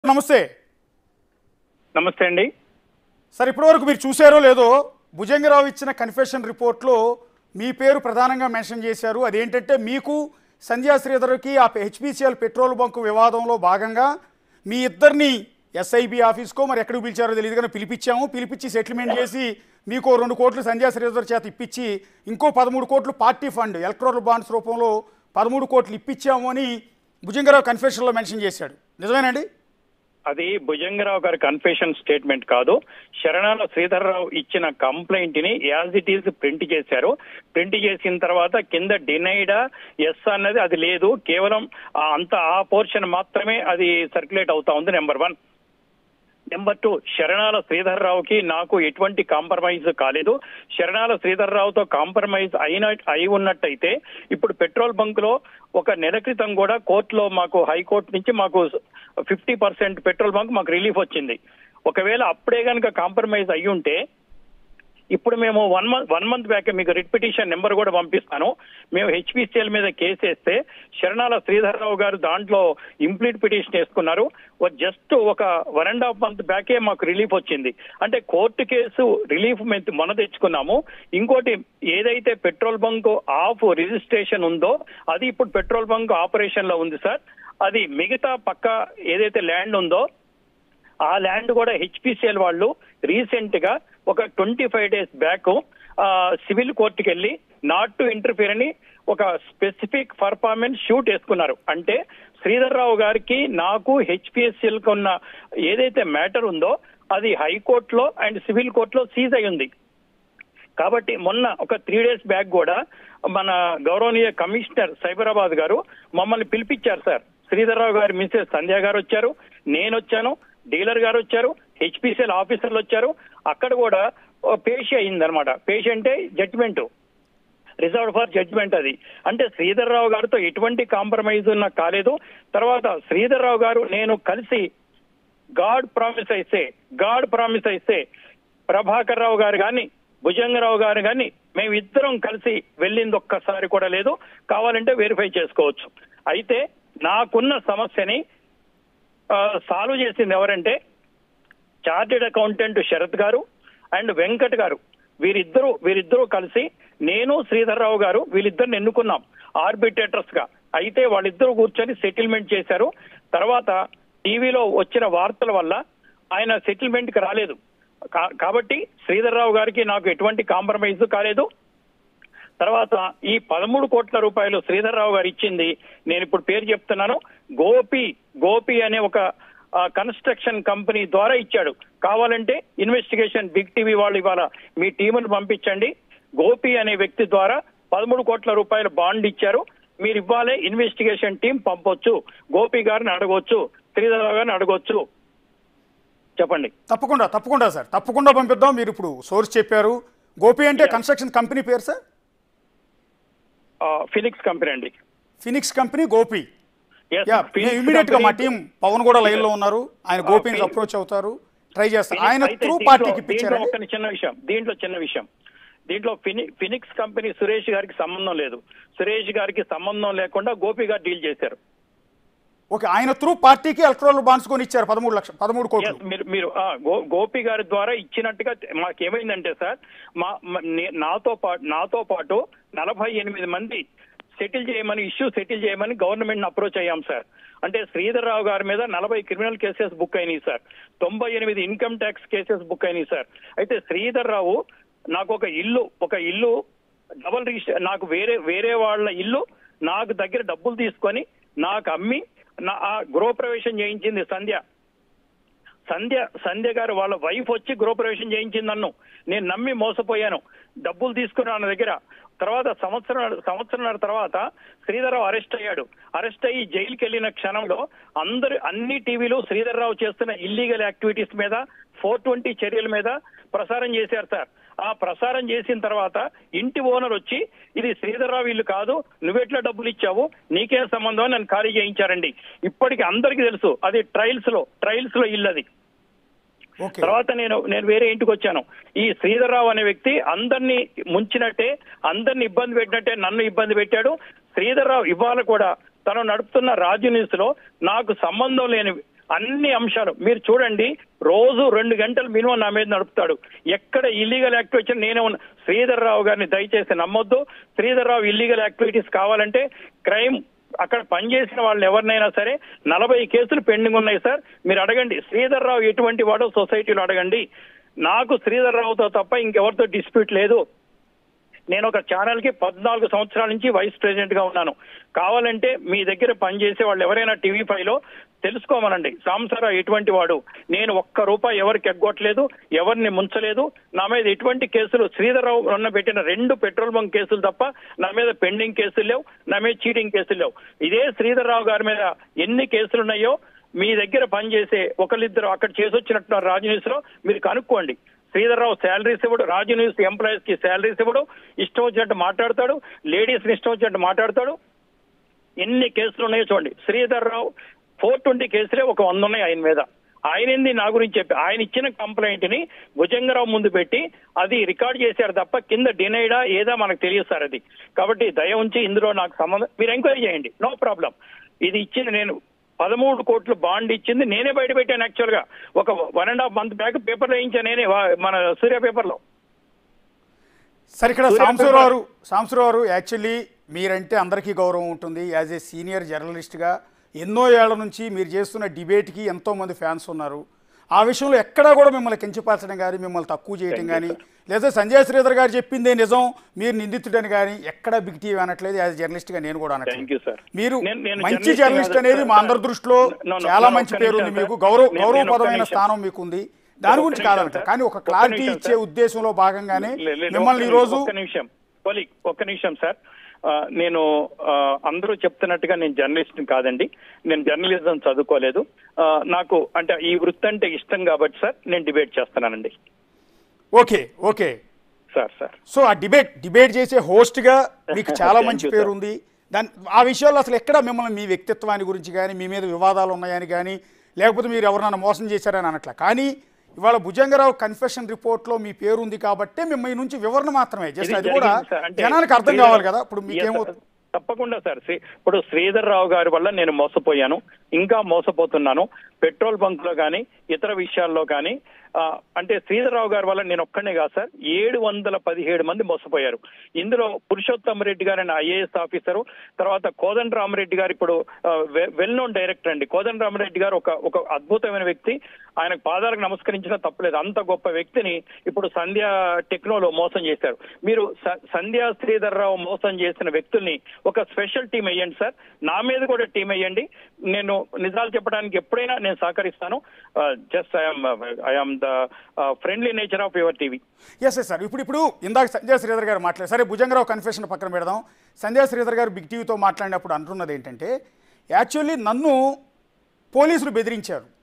నమస్తే నమస్తే అండి సార్ ఇప్పటివరకు మీరు చూసారో లేదో భుజంగరావు ఇచ్చిన కన్ఫెషన్ రిపోర్ట్లో మీ పేరు ప్రధానంగా మెన్షన్ చేశారు అదేంటంటే మీకు సంధ్యా శ్రీధర్కి ఆ హెచ్పిసిఎల్ పెట్రోల్ బంక్ వివాదంలో భాగంగా మీ ఇద్దరిని ఎస్ఐబి ఆఫీస్కో మరి ఎక్కడికి పిలిచారో తెలియదు కానీ పిలిపించాము పిలిపించి సెటిల్మెంట్ చేసి మీకు ఓ రెండు కోట్లు సంధ్యా శ్రీధర్ చేత ఇప్పించి ఇంకో పదమూడు కోట్లు పార్టీ ఫండ్ ఎలక్ట్రల్ బాండ్స్ రూపంలో పదమూడు కోట్లు ఇప్పించాము అని భుజంగరావు కన్ఫెషన్లో మెన్షన్ చేశాడు నిజమేనండి అది భుజంగరావు గారి కన్ఫెషన్ స్టేట్మెంట్ కాదు శరణాల శ్రీధర్రావు ఇచ్చిన కంప్లైంట్ ని యాజ్ ఇట్ ఈస్ ప్రింట్ చేశారు ప్రింట్ చేసిన తర్వాత కింద డినైడా ఎస్ అన్నది అది లేదు కేవలం ఆ అంత ఆ పోర్షన్ మాత్రమే అది సర్క్యులేట్ అవుతా ఉంది number one number two Sharanala శ్రీధర్రావుకి నాకు ఎటువంటి కాంప్రమైజ్ కాలేదు శరణాల శ్రీధర్రావుతో కాంప్రమైజ్ అయిన అయి ఉన్నట్టయితే ఇప్పుడు పెట్రోల్ బంక్ లో ఒక నెల క్రితం కూడా కోర్టులో మాకు హైకోర్టు నుంచి మాకు ఫిఫ్టీ పర్సెంట్ పెట్రోల్ బంక్ మాకు రిలీఫ్ వచ్చింది ఒకవేళ అప్పుడే కనుక కాంప్రమైజ్ అయ్యి ఉంటే ఇప్పుడు మేము one month one month back మీకు రిట్ పిటిషన్ నెంబర్ కూడా పంపిస్తాను మేము హెచ్పిసిఎల్ మీద కేసు వేస్తే శరణాల శ్రీధర్రావు గారు దాంట్లో ఇంప్లీట్ పిటిషన్ వేసుకున్నారు జస్ట్ ఒక వన్ అండ్ హాఫ్ మంత్ బ్యాకే మాకు రిలీఫ్ వచ్చింది అంటే కోర్టు కేసు రిలీఫ్ మేము మొన్న తెచ్చుకున్నాము ఇంకోటి ఏదైతే పెట్రోల్ బంక్ ఆఫ్ రిజిస్ట్రేషన్ ఉందో అది ఇప్పుడు పెట్రోల్ బంక్ ఆపరేషన్ లో ఉంది సార్ అది మిగతా పక్క ఏదైతే ల్యాండ్ ఉందో ఆ ల్యాండ్ కూడా హెచ్పిసిఎల్ వాళ్ళు రీసెంట్ గా ఒక twenty five days back civil కోర్టుకి వెళ్ళి నాట్ టు ఇంటర్ఫియర్ అని ఒక స్పెసిఫిక్ పర్ఫార్మెన్స్ షూట్ వేసుకున్నారు అంటే శ్రీధర్ రావు గారికి నాకు హెచ్పిఎస్ఎల్ కు ఉన్న ఏదైతే మ్యాటర్ ఉందో అది హైకోర్టులో అండ్ సివిల్ కోర్టులో సీజ్ అయి ఉంది కాబట్టి మొన్న ఒక త్రీ డేస్ బ్యాక్ కూడా మన గౌరవనీయ కమిషనర్ సైబరాబాద్ గారు మమ్మల్ని పిలిపించారు సార్ శ్రీధర్రావు గారి మిస్సెస్ సంధ్య గారు వచ్చారు నేను వచ్చాను డీలర్ గారు వచ్చారు హెచ్పిసిఎల్ ఆఫీసర్లు వచ్చారు అక్కడ కూడా పేషి అయింది అనమాట పేషి అంటే జడ్జిమెంట్ రిజర్వ్ ఫర్ జడ్జ్మెంట్ అది అంటే శ్రీధర్ రావు గారితో ఎటువంటి కాంప్రమైజ్ నాకు కాలేదు తర్వాత శ్రీధర్ రావు గారు నేను కలిసి గాడ్ ప్రామిస్ అయితే గాడ్ ప్రామిస్ అయితే ప్రభాకర్ రావు గారు కానీ భుజంగరావు గారు కానీ మేము ఇద్దరం కలిసి వెళ్ళింది ఒక్కసారి కూడా లేదు కావాలంటే వెరిఫై చేసుకోవచ్చు అయితే నాకున్న సమస్యని సాల్వ్ చేసింది ఎవరంటే చార్టెడ్ అకౌంటెంట్ శరత్ గారు అండ్ వెంకట్ గారు వీరిద్దరూ వీరిద్దరూ కలిసి నేను శ్రీధర్రావు గారు వీళ్ళిద్దరిని ఎన్నుకున్నాం ఆర్బిట్రేటర్స్ గా అయితే వాళ్ళిద్దరూ కూర్చొని సెటిల్మెంట్ చేశారు తర్వాత టీవీలో వచ్చిన వార్తల వల్ల ఆయన సెటిల్మెంట్ కి రాలేదు కా- కాబట్టి శ్రీధర్రావు గారికి నాకు ఎటువంటి కాంప్రమైజ్ కాలేదు తర్వాత ఈ పదమూడు కోట్ల రూపాయలు శ్రీధర్రావు గారు ఇచ్చింది నేను ఇప్పుడు పేరు చెప్తున్నాను గోపి గోపి అనే ఒక కన్స్ట్రక్షన్ కంపెనీ ద్వారా ఇచ్చాడు కావాలంటే ఇన్వెస్టిగేషన్ బిగ్ టీవీ వాళ్ళు ఇవాళ మీ టీమును పంపించండి గోపి అనే వ్యక్తి ద్వారా పదమూడు కోట్ల రూపాయల బాండ్ ఇచ్చారు మీరు ఇవ్వాలే ఇన్వెస్టిగేషన్ టీం పంపొచ్చు గోపి గారిని అడగొచ్చు శ్రీధర్రావు గారిని అడగొచ్చు చెప్పండి తప్పకుండా తప్పకుండా సార్ తప్పకుండా పంపిద్దాం మీరు ఇప్పుడు సోర్స్ చెప్పారు గోపి అంటే కన్స్ట్రక్షన్ కంపెనీ పేరు సార్ ఫినిక్స్ కంపెనీ అండి Phoenix company Gopi Yes, yeah Phoenix immediate గా మా company- టీం పవన్ కూడా లైన్ లో ఉన్నారు ఆయన గోపిని Phoenix- అప్రోచ్ అవుతారు ట్రై చేస్తారు ఫినిక్స్ ఆయన అయితే త్రూ దీంట్లో- పార్టీకి దీంట్లో ఇప్పించారు ఒక చిన్న విషయం దీంట్లో చిన్న విషయం దీంట్లో ఫిని ఫినిక్స్ కంపెనీ సురేష్ గారికి సంబంధం లేదు సురేష్ గారికి సంబంధం లేకుండా గోపి గారు డీల్ చేశారు ఓకే ఆయన త్రూ పార్టీకి ఎలక్ట్రల్ బాండ్స్ కొని ఇచ్చారు పదమూడు లక్ష పదమూడు కోట్లు Yes, మీరు మీరు ఆ, గో- గోపి గారి ద్వారా ఇచ్చినట్టుగా మాకేమైందంటే సార్ మా మ- నే- నాతో పాటు నాతో పాటు నలభై ఎనిమిది మంది సెటిల్ చేయమని ఇష్యూ సెటిల్ చేయమని గవర్నమెంట్ అప్రోచ్ అయ్యాం సార్ అంటే శ్రీధర్ రావు గారి మీద నలభై క్రిమినల్ కేసెస్ బుక్ అయినాయి సార్ తొంభై ఎనిమిది ఇన్కమ్ ట్యాక్స్ కేసెస్ బుక్ అయినాయి సార్ అయితే శ్రీధర్ రావు నాకు ఒక ఇల్లు ఒక ఇల్లు డబల్ రిజిస్టర్ నాకు వేరే వేరే వాళ్ళ ఇల్లు నాకు దగ్గర డబ్బులు తీసుకొని నాకు అమ్మి నా ఆ గృహప్రవేశం చేయించింది సంధ్య సంధ్య సంధ్య గారు వాళ్ళ వైఫ్ వచ్చి గృహప్రవేశం చేయించింది నన్ను నేను నమ్మి మోసపోయాను డబ్బులు తీసుకున్నాను నా దగ్గర తర్వాత సంవత్సరం సంవత్సరం తర్వాత శ్రీధర్రావు అరెస్ట్ అయ్యాడు అరెస్ట్ అయ్యి జైలుకి వెళ్ళిన క్షణంలో అందరు అన్ని టీవీలు శ్రీధర్రావు చేస్తున్న ఇల్లీగల్ యాక్టివిటీస్ మీద ఫోర్ ట్వంటీ చర్యల మీద ప్రసారం చేశారు సార్ ఆ ప్రసారం చేసిన తర్వాత ఇంటి ఓనర్ వచ్చి ఇది శ్రీధర్రావు ఇల్లు కాదు నువ్వెట్లా డబ్బులు ఇచ్చావు నీకేం సంబంధం అని నన్ను ఖాళీ చేయించారండి ఇప్పటికి అందరికీ తెలుసు అది ట్రయల్స్ లో ట్రయల్స్ లో ఇల్లు అది ఓకే తర్వాత నేను నేను వేరే ఇంటికి వచ్చాను ఈ శ్రీధర్రావు అనే వ్యక్తి అందరినీ ముంచినట్టే అందరిని ఇబ్బంది పెట్టినట్టే నన్ను ఇబ్బంది పెట్టాడు శ్రీధర్రావు ఇవాళ కూడా తను నడుపుతున్న రాజు న్యూస్ లో నాకు సంబంధం లేని అన్ని అంశాలు మీరు చూడండి రోజు రెండు గంటలు మినిమం నా మీద నడుపుతాడు ఎక్కడ ఇల్లీగల్ యాక్టివిటీ నేనే ఉన్నా శ్రీధర్ రావు గారిని దయచేసి నమ్మొద్దు శ్రీధర్ రావు ఇల్లీగల్ యాక్టివిటీస్ కావాలంటే క్రైమ్ అక్కడ పనిచేసిన వాళ్ళని ఎవరినైనా సరే నలభై కేసులు పెండింగ్ ఉన్నాయి సార్ మీరు అడగండి శ్రీధర్ రావు ఎటువంటి వాడో సొసైటీలో అడగండి నాకు శ్రీధర్ రావుతో తప్ప ఇంకెవరితో డిస్ప్యూట్ లేదు నేను ఒక ఛానల్ కి పద్నాలుగు సంవత్సరాల నుంచి వైస్ ప్రెసిడెంట్ గా ఉన్నాను కావాలంటే మీ దగ్గర పనిచేసే వాళ్ళు ఎవరైనా టీవీ ఫైవ్ లో తెలుసుకోమనండి సాంసరావు ఎటువంటి వాడు నేను ఒక్క రూపాయి ఎవరికి ఎగ్గొట్టలేదు ఎవరిని ముంచలేదు నా మీద ఎటువంటి కేసులు శ్రీధర్రావు ఉన్న పెట్టిన రెండు పెట్రోల్ బంక్ కేసులు తప్ప నా మీద పెండింగ్ కేసులు లేవు నా మీద చీటింగ్ కేసులు లేవు ఇదే శ్రీధర్రావు గారి మీద ఎన్ని కేసులు ఉన్నాయో మీ దగ్గర పనిచేసే ఒకరిద్దరు అక్కడ చేసి వచ్చినట్టున్నారు రాజు న్యూస్ లో మీరు కనుక్కోండి శ్రీధర్రావు శాలరీస్ ఇవ్వడు రాజు న్యూస్ ఎంప్లాయీస్ కి శాలరీస్ ఇవ్వడు ఇష్టం వచ్చినట్టు మాట్లాడతాడు లేడీస్ ని ఇష్టం వచ్చినట్టు మాట్లాడతాడు ఎన్ని కేసులు ఉన్నాయో చూడండి శ్రీధర్ రావు ఫోర్ ట్వంటీ కేసులే ఒక వంద ఉన్నాయి ఆయన మీద ఆయన ఏంది నా గురించి చెప్పి ఆయన ఇచ్చిన కంప్లైంట్ ని భుజంగరావు ముందు పెట్టి అది రికార్డ్ చేశారు తప్ప కింద డినైడా ఏదా మనకు తెలియదు సార్ అది కాబట్టి దయ ఉంచి ఇందులో నాకు సంబంధం మీరు ఎంక్వైరీ చేయండి నో ప్రాబ్లం ఇది ఇచ్చింది నేను పదమూడు కోట్లు బాండ్ ఇచ్చింది నేనే బయట పెట్టాను యాక్చువల్ గా ఒక one and half month back paper వేయించాను నేనే వా- మన సూర్య పేపర్ లో సరే ఇక్కడ సూర్య సాంసరావు గారు సాంసరావు గారు యాక్చువల్లీ మీరంటే అందరికీ గౌరవం ఉంటుంది యాజ్ ఏ సీనియర్ జర్నలిస్ట్గా ఎన్నో ఏళ్ల నుంచి మీరు చేస్తున్న డిబేట్కి ఎంతో మంది ఫ్యాన్స్ ఉన్నారు ఆ విషయంలో ఎక్కడా కూడా మిమ్మల్ని కించపరచడం కానీ మిమ్మల్ని తక్కువ చేయడం కానీ లేదా సంజయ్ శ్రీధర్ గారు చెప్పిందే నిజం మీరు నిందితుడని కానీ ఎక్కడా బిగ్ టీవీ అనట్లేదు యాజ్ జర్నలిస్ట్గా నేను కూడా థ్యాంక్ అనట్లేదు యూ సార్ మీరు నేను- నేను మంచి journalist జర్నలిస్ట్ కాదు అనేది మా సార్. అందరి దృష్టిలో No, no, చాలా no, మంచి ఒక్క పేరు నిమిషం ఉంది మీకు సార్. గౌరవ నేను- నేను ఒక్క గౌరవప్రదమైన నిమిషం. స్థానం మీకు ఉంది దాని ఒక్క గురించి నిమిషం కాదంట సార్. కానీ ఒక ఒక్క క్లారిటీ నిమిషం ఇచ్చే సార్. ఉద్దేశంలో భాగంగానే లే- లే- మిమ్మల్ని ఒక్క ఈ రోజు ఒక్క నిమిషం కొలి ఒక్క నిమిషం సార్ ఆ, నేను ఆ, అందరూ చెప్తున్నట్టుగా నేను జర్నలిస్ట్ కాదండి నేను జర్నలిజం చదువుకోలేదు ఆ, నాకు అంటే ఈ వృత్తి అంటే ఇష్టం కాబట్టి సార్ నేను డిబేట్ చేస్తున్నానండి okay okay sir sir so uh debate debate చేసే హోస్ట్గా మీకు చాలా Thank మంచి you, పేరు sir. ఉంది దాని ఆ విషయాల్లో అసలు ఎక్కడ మిమ్మల్ని మీ వ్యక్తిత్వాన్ని గురించి కానీ మీ మీద వివాదాలు ఉన్నాయని కానీ లేకపోతే మీరు ఎవరినైనా మోసం చేశారని అనట్లా కానీ ఇవాళ భుజంగరావు కన్ఫెషన్ రిపోర్ట్లో మీ పేరు ఉంది కాబట్టి మిమ్మల్ని నుంచి వివరణ మాత్రమే జస్ట్ ఇది అది కూడా జరిగింది సార్. అంటే జనానికి అర్థం శ్రీధర్- కావాలి కదా ఇప్పుడు Yes, మీకేమో sir. తప్పకుండా సార్ శ్రీ- ఇప్పుడు శ్రీధర్ రావు గారి వల్ల నేను మోసపోయాను ఇంకా మోసపోతున్నాను పెట్రోల్ బంక్ లో కానీ ఇతర విషయాల్లో కానీ ఆ, అంటే శ్రీధర్ రావు గారి వల్ల నేను ఒక్కనే కాదు సార్ ఏడు వందల పదిహేడు మంది మోసపోయారు ఇందులో పురుషోత్తమ రెడ్డి గారు అనే ఐఏఎస్ ఆఫీసరు తర్వాత కోదండ రామరెడ్డి గారు ఇప్పుడు వెల్ నోన్ డైరెక్టర్ అండి కోదండ రామరెడ్డి గారు ఒక ఒక అద్భుతమైన వ్యక్తి ఆయనకు పాదాలకు నమస్కరించినా తప్పలేదు అంత గొప్ప వ్యక్తిని ఇప్పుడు సంధ్య టెక్నోలో మోసం చేశారు మీరు స- సంధ్యా శ్రీధర్ రావు మోసం చేసిన వ్యక్తుల్ని ఒక స్పెషల్ టీం వేయండి సార్ నా మీద కూడా టీం వేయండి నేను నిజాలు చెప్పడానికి ఎప్పుడైనా నేను సహకరిస్తాను just I'm I'm the friendly nature of your TV yes yes sir ఇప్పుడు ఇప్పుడు ఇందాక సంజయ్ శ్రీధర్ గారు మాట్లాడారు సరే భుజంగరావు కన్ఫెషన్ పక్కన పెడదాం సంజయ్ శ్రీధర్ గారు బిగ్ టీవీతో మాట్లాడినప్పుడు అంటున్నది ఏంటంటే యాక్చువల్లీ నన్ను పోలీసులు బెదిరించారు